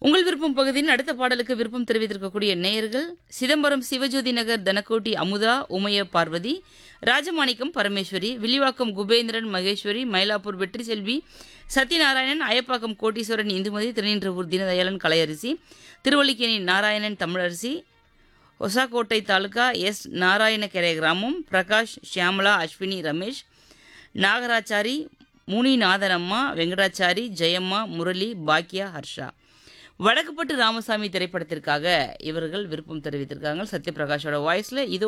உங்கள் விருப்பம் பகுதியின் அடுத்த பாடலுக்கு விருப்பம் தெரிவித்திருக்கக்கூடிய நேயர்கள் சிதம்பரம் சிவஜோதி நகர் தனக்கோட்டி அமுதா உமைய பார்வதி ராஜமாணிக்கம் பரமேஸ்வரி வில்லிவாக்கம் குபேந்திரன் மகேஸ்வரி மயிலாப்பூர் வெற்றி செல்வி சத்யநாராயணன் அயப்பாக்கம் கோட்டீஸ்வரன் இந்துமதி திருநின்றவூர் தீனதயாளன் கலையரசி திருவல்லிக்கேணி நாராயணன் தமிழரசி ஒசாக்கோட்டை தாலுகா எஸ் நாராயணக்கரை கிராமம் பிரகாஷ் ஷியாமலா அஸ்வினி ரமேஷ் நாகராச்சாரி முனிநாதனம்மா வெங்கடாச்சாரி ஜெயம்மா முரளி பாக்கியா ஹர்ஷா வடக்குப்பட்டு ராமசாமி திரைப்படத்திற்காக இவர்கள் விருப்பம் தெரிவித்திருக்காங்க சத்யபிரகாஷோட வாய்ஸில் இது